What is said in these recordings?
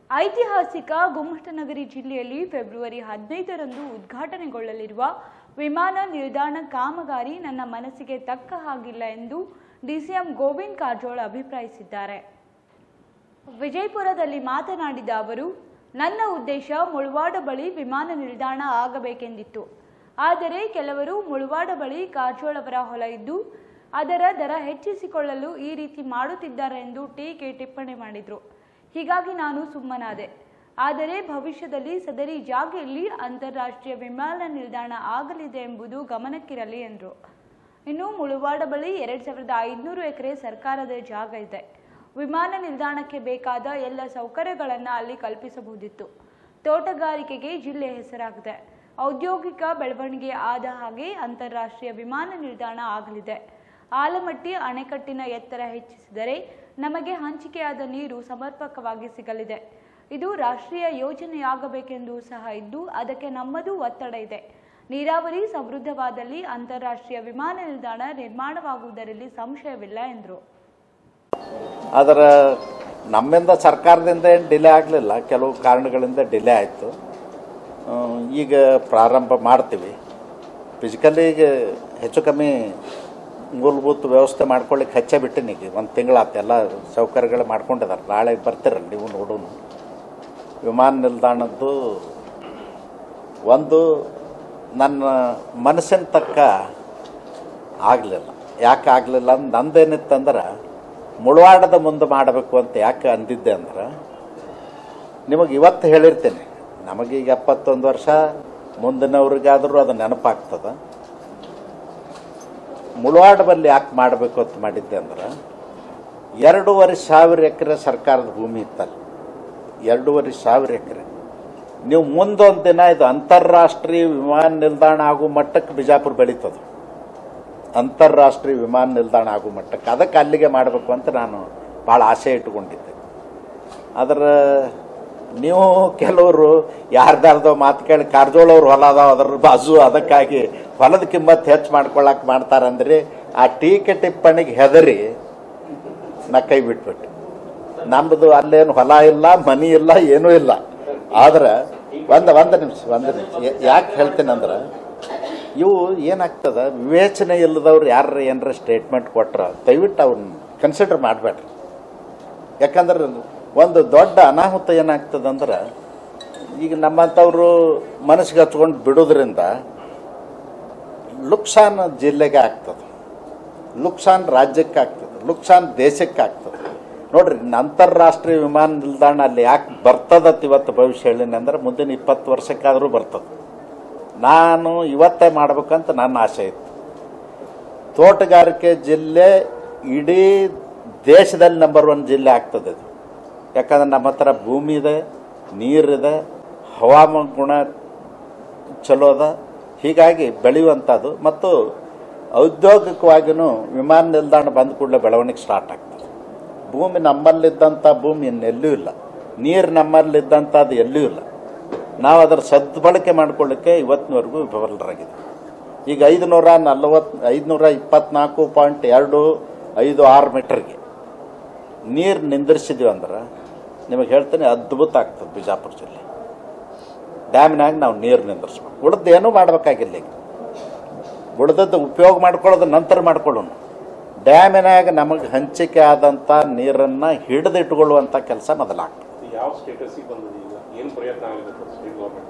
ಐತಿಹಾಸಿಕ ಗುಮ್ಮಟನಗರಿ ಜಿಲ್ಲೆಯಲ್ಲಿ ಫೆಬ್ರವರಿ ಹದಿನೈದರಂದು ಉದ್ಘಾಟನೆಗೊಳ್ಳಲಿರುವ ವಿಮಾನ ನಿಲ್ದಾಣ ಕಾಮಗಾರಿ ನನ್ನ ಮನಸ್ಸಿಗೆ ತಕ್ಕ ಹಾಗಿಲ್ಲ ಎಂದು ಡಿಸಿಎಂ ಗೋವಿಂದ್ ಕಾರಜೋಳ ಅಭಿಪ್ರಾಯಿಸಿದ್ದಾರೆ ವಿಜಯಪುರದಲ್ಲಿ ಮಾತನಾಡಿದ ಅವರು ನನ್ನ ಉದ್ದೇಶ ಮುಳವಾಡ ಬಳಿ ವಿಮಾನ ನಿಲ್ದಾಣ ಆಗಬೇಕೆಂದಿತ್ತು ಆದರೆ ಕೆಲವರು ಮುಳವಾಡ ಬಳಿ ಕಾರಜೋಳ ಅವರ ಹೊಲ ಇದ್ದು ಅದರ ದರ ಹೆಚ್ಚಿಸಿಕೊಳ್ಳಲು ಈ ರೀತಿ ಮಾಡುತ್ತಿದ್ದಾರೆ ಎಂದು ಟೀಕೆ ಟಿಪ್ಪಣಿ ಮಾಡಿದರು ಹೀಗಾಗಿ ನಾನು ಸುಮ್ಮನಾದೆ ಆದರೆ ಭವಿಷ್ಯದಲ್ಲಿ ಸದರಿ ಜಾಗೆಯಲ್ಲಿ ಅಂತಾರಾಷ್ಟ್ರೀಯ ವಿಮಾನ ನಿಲ್ದಾಣ ಆಗಲಿದೆ ಎಂಬುದು ಗಮನಕ್ಕಿರಲಿ ಎಂದರು ಇನ್ನು ಮುಳುವಾಡ ಬಳಿ ಎರಡ್ ಸಾವಿರದ ಐದುನೂರು ಎಕರೆ ಸರ್ಕಾರದ ಜಾಗ ಇದೆ ವಿಮಾನ ನಿಲ್ದಾಣಕ್ಕೆ ಬೇಕಾದ ಎಲ್ಲ ಸೌಕರ್ಯಗಳನ್ನು ಅಲ್ಲಿ ಕಲ್ಪಿಸಬಹುದಿತ್ತು ತೋಟಗಾರಿಕೆಗೆ ಜಿಲ್ಲೆ ಹೆಸರಾಗಿದೆ ಔದ್ಯೋಗಿಕ ಬೆಳವಣಿಗೆ ಆದ ಹಾಗೆ ಅಂತಾರಾಷ್ಟ್ರೀಯ ವಿಮಾನ ನಿಲ್ದಾಣ ಆಗಲಿದೆ ಆಲಮಟ್ಟಿ ಅಣೆಕಟ್ಟಿನ ಎತ್ತರ ಹೆಚ್ಚಿಸಿದರೆ ನಮಗೆ ಹಂಚಿಕೆಯಾದ ನೀರು ಸಮರ್ಪಕವಾಗಿ ಸಿಗಲಿದೆ ಇದು ರಾಷ್ಟ್ರೀಯ ಯೋಜನೆಯಾಗಬೇಕೆಂದು ಸಹ ಇದ್ದು ಅದಕ್ಕೆ ನಮ್ಮದು ಒತ್ತಡ ಇದೆ ನೀರಾವರಿ ಸಮೃದ್ಧವಾದಲ್ಲಿ ಅಂತಾರಾಷ್ಟ್ರೀಯ ವಿಮಾನ ನಿಲ್ದಾಣ ನಿರ್ಮಾಣವಾಗುವುದರಲ್ಲಿ ಸಂಶಯವಿಲ್ಲ ಎಂದರು ಆದರೆ ನಮ್ಮಿಂದ ಸರ್ಕಾರದಿಂದ ಏನು ಡಿಲೇ ಆಗಲಿಲ್ಲ ಕೆಲವು ಕಾರಣಗಳಿಂದ ಡಿಲೇ ಆಯಿತು ಈಗ ಪ್ರಾರಂಭ ಮಾಡ್ತೀವಿ ಫಿಸಿಕಲಿ ಈಗ ಹೆಚ್ಚು ಕಮ್ಮಿ ಮೂಲಭೂತ ವ್ಯವಸ್ಥೆ ಮಾಡ್ಕೊಳ್ಳಿಕ್ಕೆ ಹಚ್ಚೇ ಬಿಟ್ಟಿನಿ ಈಗ ಒಂದು ತಿಂಗಳಾತು ಎಲ್ಲ ಸೌಕರ್ಯಗಳು ಮಾಡ್ಕೊಂಡಿದ್ದಾರೆ ನಾಳೆ ಬರ್ತೀರಲ್ಲ ನೀವು ನೋಡೋಣ ವಿಮಾನ ನಿಲ್ದಾಣದ್ದು ಒಂದು ನನ್ನ ಮನಸ್ಸಿನ ತಕ್ಕ ಆಗಲಿಲ್ಲ ಯಾಕೆ ಆಗಲಿಲ್ಲ ಅಂದ್ರೆ ನಂದೇನಿತ್ತಂದ್ರೆ ಮುಳವಾಡದ ಮುಂದೆ ಮಾಡಬೇಕು ಅಂತ ಯಾಕೆ ಅಂದಿದ್ದೆ ಅಂದ್ರೆ ನಿಮಗೆ ಇವತ್ತು ಹೇಳಿರ್ತೇನೆ ನಮಗೀಗ ಎಪ್ಪತ್ತೊಂದು ವರ್ಷ ಮುಂದಿನವ್ರಿಗಾದರೂ ಅದು ನೆನಪಾಗ್ತದೆ ಮುಳವಾಡ ಬಲ್ಲಿ ಯಾಕೆ ಮಾಡಬೇಕು ಅಂತ ಮಾಡಿದ್ದೆ ಅಂದ್ರೆ ಎರಡೂವರೆ ಸಾವಿರ ಎಕರೆ ಸರ್ಕಾರದ ಭೂಮಿ ಇತ್ತಲ್ಲಿ ಎರಡೂವರೆ ಸಾವಿರ ಎಕರೆ ನೀವು ಮುಂದೊಂದು ದಿನ ಇದು ಅಂತಾರಾಷ್ಟ್ರೀಯ ವಿಮಾನ ನಿಲ್ದಾಣ ಆಗೋ ಮಟ್ಟಕ್ಕೆ ಬಿಜಾಪುರ ಬೆಳೀತದೆ ಅಂತಾರಾಷ್ಟ್ರೀಯ ವಿಮಾನ ನಿಲ್ದಾಣ ಆಗೋ ಮಟ್ಟಕ್ಕೆ ಅದಕ್ಕೆ ಅಲ್ಲಿಗೆ ಮಾಡಬೇಕು ಅಂತ ನಾನು ಭಾಳ ಆಸೆ ಇಟ್ಕೊಂಡಿದ್ದೆ ಅದರ ನೀವು ಕೆಲವರು ಯಾರ್ದಾರ್ದೋ ಮಾತು ಕೇಳಿ ಕಾರಜೋಳವ್ರು ಹೊಲ ಅದಾವ ಅದ್ರ ಬಾಜು ಅದಕ್ಕಾಗಿ ಹೊಲದ ಕಿಮ್ಮತ್ತು ಹೆಚ್ಚು ಮಾಡ್ಕೊಳಕ್ಕೆ ಮಾಡ್ತಾರಂದ್ರೆ ಆ ಟೀಕೆ ಟಿಪ್ಪಣಿಗೆ ಹೆದರಿ ನಾ ಕೈ ಬಿಟ್ಬಿಟ್ಟು ನಮ್ಮದು ಅಲ್ಲೇನು ಹೊಲ ಇಲ್ಲ ಮನಿ ಇಲ್ಲ ಏನೂ ಇಲ್ಲ ಆದ್ರೆ ಒಂದು ಒಂದು ನಿಮಿಷ ಒಂದು ನಿಮಿಷ ಯಾಕೆ ಹೇಳ್ತೀನಿ ಅಂದ್ರೆ ಇವು ಏನಾಗ್ತದ ವಿವೇಚನೆ ಇಲ್ಲದವ್ರು ಯಾರ ಏನಾರ ಸ್ಟೇಟ್ಮೆಂಟ್ ಕೊಟ್ರ ದಯವಿಟ್ಟು ಅವ್ರನ್ನ ಕನ್ಸಿಡರ್ ಮಾಡಬೇಡ್ರಿ ಯಾಕಂದ್ರೆ ಒಂದು ದೊಡ್ಡ ಅನಾಹುತ ಏನಾಗ್ತದಂದ್ರೆ ಈಗ ನಮ್ಮಂಥವ್ರು ಮನಸ್ಸಿಗೆ ಹಚ್ಕೊಂಡು ಬಿಡೋದ್ರಿಂದ ಲುಕ್ಸಾನ್ ಜಿಲ್ಲೆಗೆ ಆಗ್ತದೆ ಲುಕ್ಸಾನ್ ರಾಜ್ಯಕ್ಕೆ ಆಗ್ತದೆ ಲುಕ್ಸಾನ್ ದೇಶಕ್ಕೆ ಆಗ್ತದೆ ನೋಡ್ರಿ ಅಂತಾರಾಷ್ಟ್ರೀಯ ವಿಮಾನ ನಿಲ್ದಾಣ ಅಲ್ಲಿ ಯಾಕೆ ಬರ್ತದತ್ ಇವತ್ತು ಭವಿಷ್ಯ ಹೇಳಿನಿ ಅಂದ್ರೆ ಮುಂದಿನ ಇಪ್ಪತ್ತು ವರ್ಷಕ್ಕಾದರೂ ಬರ್ತದೆ ನಾನು ಇವತ್ತೇ ಮಾಡ್ಬೇಕಂತ ನನ್ನ ಆಸೆ ಇತ್ತು ತೋಟಗಾರಿಕೆ ಜಿಲ್ಲೆ ಇಡೀ ದೇಶದಲ್ಲಿ ನಂಬರ್ ಒನ್ ಜಿಲ್ಲೆ ಆಗ್ತದೆ ಇದು ಯಾಕಂದ್ರೆ ನಮ್ಮ ಹತ್ರ ಭೂಮಿ ಇದೆ ನೀರಿದೆ ಹವಾಮಾನ ಗುಣ ಚಲೋ ಅದ ಹೀಗಾಗಿ ಬೆಳೆಯುವಂಥದ್ದು ಮತ್ತು ಔದ್ಯೋಗಿಕವಾಗಿಯೂ ವಿಮಾನ ನಿಲ್ದಾಣ ಬಂದ ಕೂಡಲೇ ಬೆಳವಣಿಗೆ ಸ್ಟಾರ್ಟ್ ಆಗ್ತದೆ ಭೂಮಿ ನಮ್ಮಲ್ಲಿದ್ದಂಥ ಭೂಮಿ ಇನ್ನೆಲ್ಲೂ ಇಲ್ಲ ನೀರು ನಮ್ಮಲ್ಲಿದ್ದಂಥದ್ದು ಎಲ್ಲೂ ಇಲ್ಲ ನಾವು ಅದರ ಸದ್ಬಳಕೆ ಮಾಡ್ಕೊಳ್ಳಿಕ್ಕೆ ಇವತ್ತಿನವರೆಗೂ ವಿಫಲರಾಗಿದೆ ಈಗ ಐದುನೂರ ನಲವತ್ತು ಐದುನೂರ ಇಪ್ಪತ್ನಾಲ್ಕು ಪಾಯಿಂಟ್ ಎರಡು ಐದು ಆರು ಮೀಟರ್ಗೆ ನೀರು ನಿಂದಿರಿಸಿದ್ವಿ ಅಂದ್ರೆ ನಿಮಗೆ ಹೇಳ್ತೀನಿ ಅದ್ಭುತ ಆಗ್ತದೆ ಬಿಜಾಪುರ ಜಿಲ್ಲೆ ಡ್ಯಾಮ್ನಾಗ ನಾವು ನೀರು ನಿಂದಿರಿಸ್ಬೇಕು ಉಳ್ದು ಏನೂ ಮಾಡಬೇಕಾಗಿಲ್ಲ ಈಗ ಉಳ್ದದ್ದು ಉಪಯೋಗ ಮಾಡ್ಕೊಳ್ಳೋದು ನಂತರ ಮಾಡ್ಕೊಳ್ಳೋಣ ಡ್ಯಾಮಿನಾಗ ನಮಗೆ ಹಂಚಿಕೆ ಆದಂಥ ನೀರನ್ನು ಹಿಡಿದಿಟ್ಕೊಳ್ಳುವಂಥ ಕೆಲಸ ಮೊದಲಾಗ್ತದೆ ಯಾವ ಸ್ಟೇಟಸ್ಗೆ ಬಂದಿದೆ ಈಗ ಏನು ಪ್ರಯತ್ನ ಆಗಿದೆ ಸ್ಟೇಟ್ ಗೌರ್ಮೆಂಟ್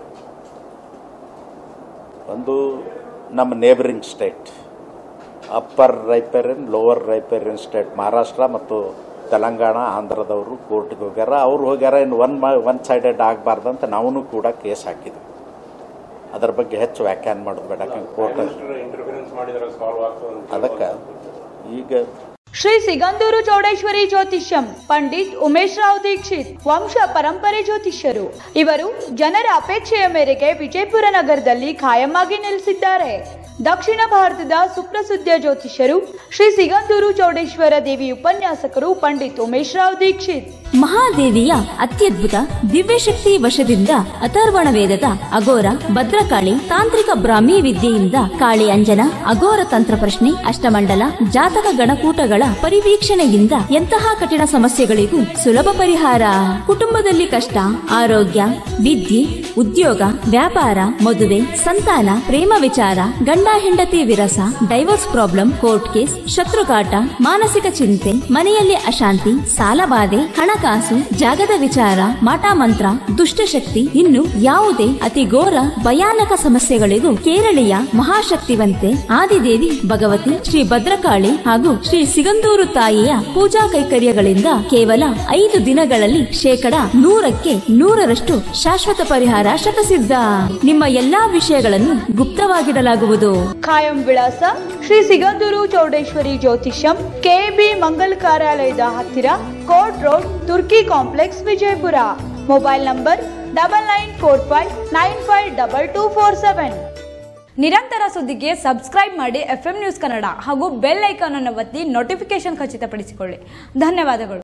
ಒಂದು ನಮ್ಮ neighbouring state upper riparian lower riparian state Maharashtra ಮತ್ತು ತೆಲಂಗಾಣ ಆಂಧ್ರದವರು ಕೋರ್ಟ್ಗೆ ಹೋಗ್ಯಾರ ಅವ್ರು ಹೋಗ್ಯಾರ ಇನ್ನು ಒನ್ ಮ ಒನ್ ಸೈಡೆಡ್ ಆಗಬಾರ್ದಂತ ನಾವು ಕೂಡ ಕೇಸ್ ಹಾಕಿದ್ವಿ ಅದರ ಬಗ್ಗೆ ಹೆಚ್ಚು ವ್ಯಾಖ್ಯಾನ ಮಾಡೋದು ಬೇಡ ಯಾಕಂದ್ರೆ ಕೋರ್ಟ್ ಇಂಟರ್ಫಿರೆನ್ಸ್ ಮಾಡಿದ್ರೆ ಸಾಲ್ವ್ ಆಗ್ತದೆ ಅಂತ ಅದಕ್ಕೆ ಈಗ ಶ್ರೀ ಸಿಗಂದೂರು ಚೌಡೇಶ್ವರಿ ಜ್ಯೋತಿಷ್ಯಂ ಪಂಡಿತ್ ಉಮೇಶ್ ರಾವ್ ದೀಕ್ಷಿತ್ ವಂಶ ಪರಂಪರೆ ಜ್ಯೋತಿಷ್ಯರು ಇವರು ಜನರ ಅಪೇಕ್ಷೆಯ ಮೇರೆಗೆ ವಿಜಯಪುರ ನಗರದಲ್ಲಿ ಖಾಯಮಾಗಿ ನೆಲೆಸಿದ್ದಾರೆ ದಕ್ಷಿಣ ಭಾರತದ ಸುಪ್ರಸಿದ್ಧ ಜ್ಯೋತಿಷ್ಯರು ಶ್ರೀ ಸಿಗಂದೂರು ಚೌಡೇಶ್ವರ ದೇವಿ ಉಪನ್ಯಾಸಕರು ಪಂಡಿತ್ ಉಮೇಶ್ ರಾವ್ ದೀಕ್ಷಿತ್ ಮಹಾದೇವಿಯ ಅತ್ಯದ್ಭುತ ದಿವ್ಯಶಕ್ತಿ ವಶದಿಂದ ಅಥರ್ವಣ ವೇದದ ಅಗೋರ ಭದ್ರಕಾಳಿ ತಾಂತ್ರಿಕ ಬ್ರಾಹ್ಮಿ ವಿದ್ಯೆಯಿಂದ ಕಾಳಿ ಅಂಜನ ಅಗೋರ ತಂತ್ರ ಪ್ರಶ್ನೆ ಅಷ್ಟಮಂಡಲ ಜಾತಕ ಗಣಕೂಟಗಳ ಪರಿವೀಕ್ಷಣೆಯಿಂದ ಎಂತಹ ಕಠಿಣ ಸಮಸ್ಯೆಗಳಿಗೂ ಸುಲಭ ಪರಿಹಾರ ಕುಟುಂಬದಲ್ಲಿ ಕಷ್ಟ ಆರೋಗ್ಯ ವಿದ್ಯೆ ಉದ್ಯೋಗ ವ್ಯಾಪಾರ ಮದುವೆ ಸಂತಾನ ಪ್ರೇಮ ವಿಚಾರ ಗಂಡ ಹೆಂಡತಿ ವಿರಸ ಡೈವರ್ಸ್ ಪ್ರಾಬ್ಲಮ್ ಕೋರ್ಟ್ ಕೇಸ್ ಶತ್ರುಕಾಟ ಮಾನಸಿಕ ಚಿಂತೆ ಮನೆಯಲ್ಲಿ ಅಶಾಂತಿ ಸಾಲಬಾಧೆ ಹಣಕಾಸು ಜಾಗದ ವಿಚಾರ ಮಾಟಮಂತ್ರ ದುಷ್ಟಶಕ್ತಿ ಇನ್ನು ಯಾವುದೇ ಅತಿ ಘೋರ ಭಯಾನಕ ಸಮಸ್ಯೆಗಳಿಗೂ ಕೇರಳೀಯ ಮಹಾಶಕ್ತಿವಂತೆ ಆದಿದೇವಿ ಭಗವತಿ ಶ್ರೀ ಭದ್ರಕಾಳಿ ಹಾಗೂ ಶ್ರೀ ಸಿಗಂದೂರು ತಾಯಿಯ ಪೂಜಾ ಕೈಕರ್ಯಗಳಿಂದ ಕೇವಲ ಐದು ದಿನಗಳಲ್ಲಿ ಶೇಕಡ ನೂರಕ್ಕೆ ನೂರರಷ್ಟು ಶಾಶ್ವತ ಪರಿಹಾರ ಶತಸಿದ್ಧ ನಿಮ್ಮ ಎಲ್ಲಾ ವಿಷಯಗಳನ್ನು ಗುಪ್ತವಾಗಿಡಲಾಗುವುದು ಖಾಯಂ ವಿಳಾಸ ಶ್ರೀ ಸಿಗಂದೂರು ಚೌಡೇಶ್ವರಿ ಜ್ಯೋತಿಷ್ಯಂ ಕೆಬಿ ಮಂಗಲ್ ಕಾರ್ಯಾಲಯದ ಹತ್ತಿರ court road Turki complex Vijayapura mobile number double nine four five nine five double two four seven ನಿರಂತರ ಸುದ್ದಿಗೆ ಸಬ್ಸ್ಕ್ರೈಬ್ ಮಾಡಿ ಎಫ್ ನ್ಯೂಸ್ ಕನ್ನಡ ಹಾಗೂ ಬೆಲ್ ಐಕಾನ್ ಅನ್ನು ಒತ್ತಿ ನೋಟಿಫಿಕೇಶನ್ ಖಚಿತಪಡಿಸಿಕೊಳ್ಳಿ ಧನ್ಯವಾದಗಳು